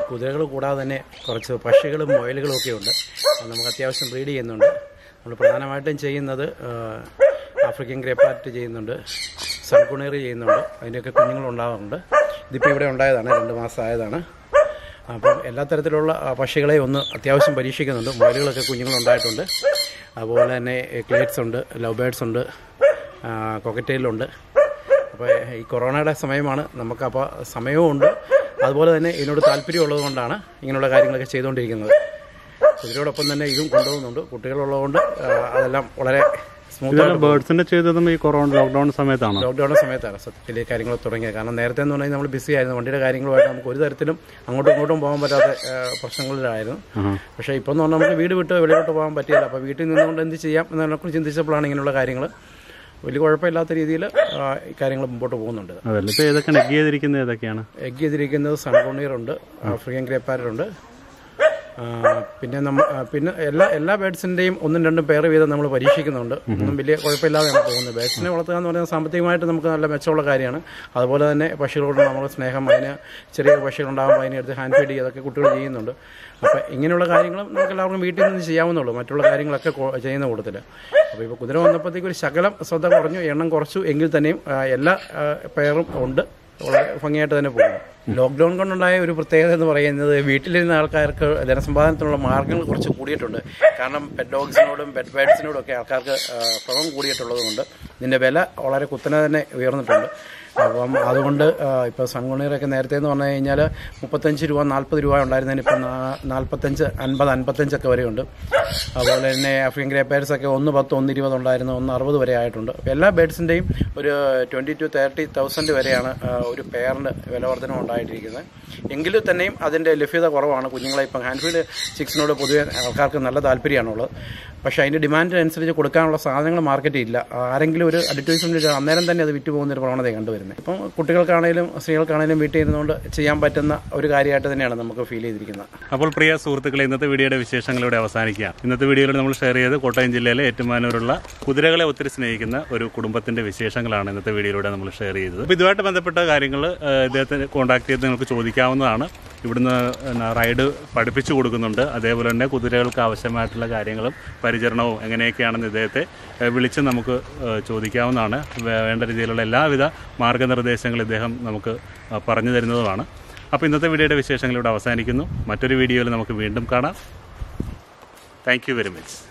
കുതിരകൾ കൂടാതെ തന്നെ കുറച്ച് പക്ഷികളും മുയലുകളും ഒക്കെ ഉണ്ട് അത് നമുക്ക് അത്യാവശ്യം ബ്രീഡ് ചെയ്യുന്നുണ്ട് നമ്മൾ പ്രധാനമായിട്ടും ചെയ്യുന്നത് ആ, ആഫ്രിക്കൻ ഗ്രേ പാറ്റ് ചെയ്യുന്നുണ്ട് സൺകുണേറി ചെയ്യുന്നുണ്ട് അതിൻ്റെയൊക്കെ കുഞ്ഞുങ്ങളുണ്ടാകാറുണ്ട് ഇതിപ്പോൾ ഇവിടെ ഉണ്ടായതാണ് രണ്ട് മാസം ആയതാണ് അപ്പം എല്ലാ തരത്തിലുള്ള ആ, പക്ഷികളെ ഒന്ന് അത്യാവശ്യം പരീക്ഷിക്കുന്നുണ്ട് മുയലുകളൊക്കെ കുഞ്ഞുങ്ങളുണ്ടായിട്ടുണ്ട് അതുപോലെ തന്നെ ക്ലേറ്റ്സ് ഉണ്ട് ലവ് ബേഡ്സ് ഉണ്ട് കൊക്കറ്റയിലുണ്ട് അപ്പോൾ ഈ കൊറോണയുടെ സമയമാണ് നമുക്കപ്പോൾ സമയവും ഉണ്ട് അതുപോലെ തന്നെ ഇതിനോട് താല്പര്യമുള്ളത് കൊണ്ടാണ് ഇങ്ങനെയുള്ള കാര്യങ്ങളൊക്കെ ചെയ്തുകൊണ്ടിരിക്കുന്നത് ഇതിനോടൊപ്പം തന്നെ ഇതും കൊണ്ടുപോകുന്നുണ്ട് കുട്ടികളുള്ളതുകൊണ്ട് ആ, അതെല്ലാം വളരെ സ്മൂത്ത് ഇതെല്ലാം ബേർഡ്സിന്റെ ചെയ്തതും ഈ കൊറോണ ലോക്ക്ഡൌൺ സമയത്താണോ ലോക്ക്ഡൌൺ സമയത്താണ് സത്യത്തിൽ ഈ കാര്യങ്ങൾ തുടങ്ങിയത് കാരണം നേരത്തെ എന്ന് പറഞ്ഞാൽ നമ്മൾ ബിസി ആയിരുന്നു വണ്ടിയുടെ കാര്യങ്ങളുമായിട്ട് നമുക്ക് ഒരു തരത്തിലും അങ്ങോട്ടും ഇങ്ങോട്ടും പോകാൻ പറ്റാത്ത ആ, പ്രശ്നങ്ങളിലായിരുന്നു പക്ഷേ ഇപ്പോൾ എന്ന് പറഞ്ഞാൽ നമുക്ക് വീട് വിട്ട് വെളിയിലോട്ട് പോകാൻ പറ്റിയില്ല അപ്പോൾ വീട്ടിൽ നിന്നുകൊണ്ട് എന്ത് ചെയ്യാം എന്നതിനെക്കുറിച്ച് ചിന്തിച്ചപ്പോഴാണ് ഇങ്ങനെയുള്ള കാര്യങ്ങൾ വലിയ കുഴപ്പമില്ലാത്ത രീതിയിൽ ഈ കാര്യങ്ങൾ മുമ്പോട്ട് പോകുന്നുണ്ട് അതല്ല ഇപ്പൊ ഏതൊക്കെയാണ് എഗ് ചെയ്തിരിക്കുന്നത് ഏതൊക്കെയാണ് എഗ് ചെയ്തിരിക്കുന്നത് സൺകോണീറുണ്ട് ആഫ്രിക്കൻ ഗ്രേപ്പാരുണ്ട് പിന്നെ നമ്മ ആ, പിന്നെ എല്ലാ എല്ലാ ബേഡ്സിൻ്റെയും ഒന്നും രണ്ടും പേര് വീതം നമ്മൾ പരീക്ഷിക്കുന്നുണ്ട് ഒന്നും വലിയ കുഴപ്പമില്ലാതെയാണ് പോകുന്നത് ബേഡ്സിനെ വളർത്തുക എന്ന് പറയുന്നത് സാമ്പത്തികമായിട്ട് നമുക്ക് നല്ല മെച്ചമുള്ള കാര്യമാണ് അതുപോലെ തന്നെ പക്ഷികളോട് നമ്മുടെ സ്നേഹം അതിന് ചെറിയ പക്ഷികളുണ്ടാകുമ്പോൾ അതിനെ എടുത്ത് ഹാൻഡ് ഫീഡ് ചെയ്തൊക്കെ കുട്ടികൾ ചെയ്യുന്നുണ്ട് അപ്പോൾ ഇങ്ങനെയുള്ള കാര്യങ്ങളും നമുക്ക് എല്ലാവർക്കും വീട്ടിൽ നിന്ന് ചെയ്യാവുന്നുള്ളൂ മറ്റുള്ള കാര്യങ്ങളൊക്കെ കൊ- ചെയ്യുന്ന കൂട്ടത്തിൽ അപ്പോൾ ഇപ്പോൾ കുതിര വന്നപ്പോഴത്തേക്ക് ഒരു ശകലം ശ്രദ്ധ കുറഞ്ഞു എണ്ണം കുറച്ചു എങ്കിൽ തന്നെയും ആ, എല്ലാ ആ, പെയറും ഉണ്ട് വളരെ ഭംഗിയായിട്ട് തന്നെ പോകുന്നു ലോക്ക്ഡൗൺ കൊണ്ടുണ്ടായ ഒരു പ്രത്യേകത എന്ന് പറയുന്നത് വീട്ടിലിരുന്ന ആൾക്കാർക്ക് ധനസമ്പാദനത്തിനുള്ള മാർഗ്ഗങ്ങൾ കുറച്ച് കൂടിയിട്ടുണ്ട് കാരണം പെറ്റ് ഡോഗ്സിനോടും പെറ്റ് ബേഡ്സിനോടും ഒക്കെ ആൾക്കാർക്ക് ആ, ഭ്രമം കൂടിയിട്ടുള്ളത് കൊണ്ട് ഇതിൻ്റെ വില വളരെ കുത്തനെ തന്നെ ഉയർന്നിട്ടുണ്ട് അപ്പം അതുകൊണ്ട് ഇപ്പോൾ സൺകുണീറൊക്കെ നേരത്തെ എന്ന് പറഞ്ഞു കഴിഞ്ഞാൽ മുപ്പത്തഞ്ച് രൂപ നാൽപ്പത് രൂപ ഉണ്ടായിരുന്നതിന് ഇപ്പം നാൽപ്പത്തഞ്ച് അൻപത് അൻപത്തഞ്ചൊക്കെ വരെയുണ്ട് അതുപോലെ തന്നെ ആഫ്രിക്കൻ ഗ്രേ പേഴ്സ് ഒക്കെ ഒന്ന് പത്ത് ഒന്ന് ഇരുപത് ഉണ്ടായിരുന്നു ഒന്ന് അറുപത് വരെ ആയിട്ടുണ്ട് അപ്പോൾ എല്ലാ ബേഡ്സിൻ്റെയും ഒരു ട്വൻറ്റി ടു തേർട്ടി തൗസൻഡ് വരെയാണ് ആ, ഒരു പെയറിൻ്റെ വില വർധനം ഉണ്ടായിട്ടിരിക്കുന്നത് എങ്കിലും തന്നെയും അതിൻ്റെ ലഭ്യത കുറവാണ് കുഞ്ഞുങ്ങളെ ഇപ്പം ഹാൻഡ്ഫീൽഡ് ചിക്സിനോട് പൊതുവെ ആൾക്കാർക്ക് നല്ല താല്പര്യമാണുള്ളത് പക്ഷേ അതിൻ്റെ ഡിമാൻഡിനനുസരിച്ച് കൊടുക്കാനുള്ള സാധനങ്ങൾ മാർക്കറ്റിൽ ഇല്ല ആരെങ്കിലും ഒരു അഡ്വർടൈസ്മെൻറ്റ് അന്നേരം തന്നെ അത് വിറ്റ് പോകുന്ന ഒരു പ്രവണത കണ്ടുവരുന്നത് ഇപ്പം കുട്ടികൾക്കാണേലും സ്ത്രീകൾക്കാണേലും വീട്ടിൽ ഇരുന്നുകൊണ്ട് ചെയ്യാൻ പറ്റുന്ന ഒരു കാര്യമായിട്ട് തന്നെയാണ് നമുക്ക് ഫീൽ ചെയ്തിരിക്കുന്നത് അപ്പോൾ പ്രിയ സുഹൃത്തുക്കളെ ഇന്നത്തെ വീഡിയോയുടെ വിശേഷങ്ങൾ ഇവിടെ അവസാനിക്കുക ഇന്നത്തെ വീഡിയോയിൽ നമ്മൾ ഷെയർ ചെയ്ത് കോട്ടയം ജില്ലയിലെ ഏറ്റുമാനൂരുള്ള കുതിരകളെ ഒത്തിരി സ്നേഹിക്കുന്ന ഒരു കുടുംബത്തിന്റെ വിശേഷങ്ങളാണ് ഇന്നത്തെ വീഡിയോയിലൂടെ നമ്മൾ ഷെയർ ചെയ്തത് അപ്പോൾ ഇതുമായിട്ട് ബന്ധപ്പെട്ട കാര്യങ്ങൾ ഇദ്ദേഹത്തെ കോൺടാക്ട് ചെയ്ത് നിങ്ങൾക്ക് ചോദിക്കാവുന്നതാണ് ഇവിടുന്ന് എന്നാ, റൈഡ് പഠിപ്പിച്ചു കൊടുക്കുന്നുണ്ട് അതേപോലെ തന്നെ കുതിരകൾക്ക് ആവശ്യമായിട്ടുള്ള കാര്യങ്ങളും പരിചരണവും എങ്ങനെയൊക്കെയാണെന്ന് ഇദ്ദേഹത്തെ ഏഹ്, വിളിച്ച് നമുക്ക് ഏഹ്, ചോദിക്കാവുന്നതാണ് വേ- വേണ്ട രീതിയിലുള്ള എല്ലാവിധ മാർഗനിർദ്ദേശങ്ങളും ഇദ്ദേഹം നമുക്ക് ഏഹ്, പറഞ്ഞു തരുന്നതുമാണ് അപ്പോൾ ഇന്നത്തെ വീഡിയോയുടെ വിശേഷങ്ങൾ ഇവിടെ അവസാനിക്കുന്നു മറ്റൊരു വീഡിയോയിൽ നമുക്ക് വീണ്ടും കാണാം താങ്ക് യു വെരി മച്ച്